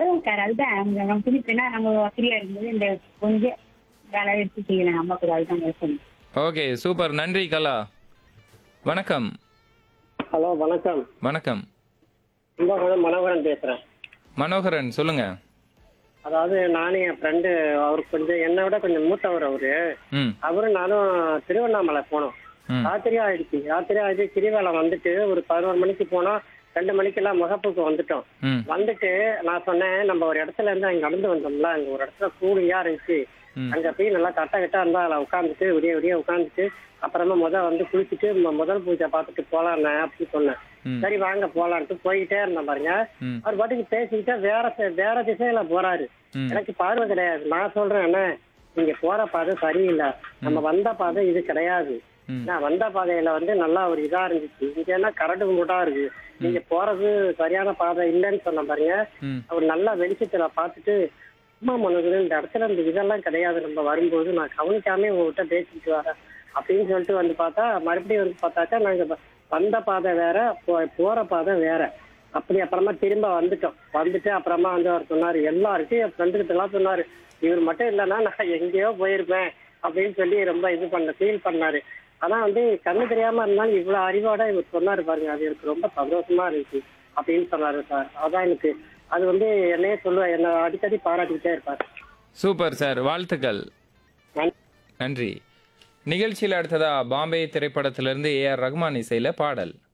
வரும் சார் அதுதான் அவங்க நம்ம புரியுதுன்னா நம்ம ஃப்ரீயா இருக்கும்போது இந்த கொஞ்சம் வேலை எடுத்து செய்யலாம் நம்ம கூட அதுதான் யோசனை ஓகே சூப்பர் நன்றி கலா வணக்கம் ஹலோ வணக்கம் வணக்கம் கும்பகோணம் மனோகரன் பேசுறேன் மனோகரன் சொல்லுங்க அதாவது நானும் என் ஃப்ரெண்டு அவருக்கு கொஞ்சம் என்னை விட கொஞ்சம் மூத்தவர் அவரு ம் அவரும் நானும் திருவண்ணாமலை போனோம் ம் ராத்திரி ஆயிடுச்சு ராத்திரி ஆயிடுச்சு கிரிவலம் வந்துட்டு ஒரு பதினோரு மணிக்கு போனோம் ரெண்டு மணிக்கெல்லாம் முகப்புக்கு வந்துட்டோம் ம் வந்துட்டு நான் சொன்னேன் நம்ம ஒரு இடத்துல இருந்து அங்க நடந்து வந்தோம்ல அங்க ஒரு இடத்துல கூலியா இருந்துச்சு ம். அங்க போய் நல்லா கட்ட கட்டா இருந்தா அதில் உட்காந்துட்டு விடிய விடிய உட்காந்துட்டு அப்புறமா முத வந்து குளிச்சுட்டு ம- முதல் பூஜை பார்த்துட்டு போலான்னு அப்படின்னு சொன்னேன் ம். சரி வாங்க போலான்ட்டு போயிட்டே இருந்தேன் பாருங்க ம் அவர் பாட்டுக்கு பேசிக்கிட்டே வேற ச- வேற திசையில போறாரு ம். எனக்கு பார்வை கிடையாது நான் சொல்றேன் என்ன நீங்க போற பாதை சரியில்லை நம்ம வந்த பாதை இது கிடையாது ம். நான் வந்த பாதையில வந்து நல்லா ஒரு இதா இருந்துச்சு இங்க என்ன கரண்ட் மூட்டா இருக்கு நீங்க போறது சரியான பாதை இல்லைன்னு சொன்ன பாருங்க ம் அவர் நல்லா வெளிச்சத்துல பார்த்துட்டு அம்மா மனோகர் இந்த இடத்துல இந்த இதெல்லாம் கிடையாது நம்ம வரும்போது நான் கவனிக்காம உங்ககிட்ட பேசிட்டு வரேன் அப்படின்னு சொல்லிட்டு வந்து பார்த்தா மறுபடியும் வந்து பார்த்தாக்கா நாங்க வ- வந்த பாதை வேற போ- போற பாதை வேற அப்படி அப்புறமா திரும்ப வந்துட்டோம் வந்துட்டு அப்புறமா வந்து அவர் சொன்னாரு எல்லாருக்கும் என் ஃப்ரெண்டுகிட்ட எல்லாம் சொன்னாரு இவர் மட்டும் இல்லைன்னா நான் எங்கேயோ போயிருப்பேன் அப்படின்னு சொல்லி ரொம்ப இது பண்ண ஃபீல் பண்ணாரு ஆனா வந்து கண்ணு தெரியாம இருந்தாலும் இவ்வளவு அறிவோட இவர் சொன்னாரு பாருங்க அது எனக்கு ரொம்ப சந்தோஷமா இருந்துச்சு அப்படின்னு சொன்னாரு சார் அதான் எனக்கு அது வந்து என்னையே சொல்லுவேன் என்ன அடிக்கடி பாராட்டிக்கிட்டே இருப்பார் சூப்பர் சார் வாழ்த்துக்கள் நன்றி. நன்றி நிகழ்ச்சியில் அடுத்ததா பாம்பே திரைப்படத்திலிருந்து ஏ ஆர் ரஹ்மான் இசையில பாடல்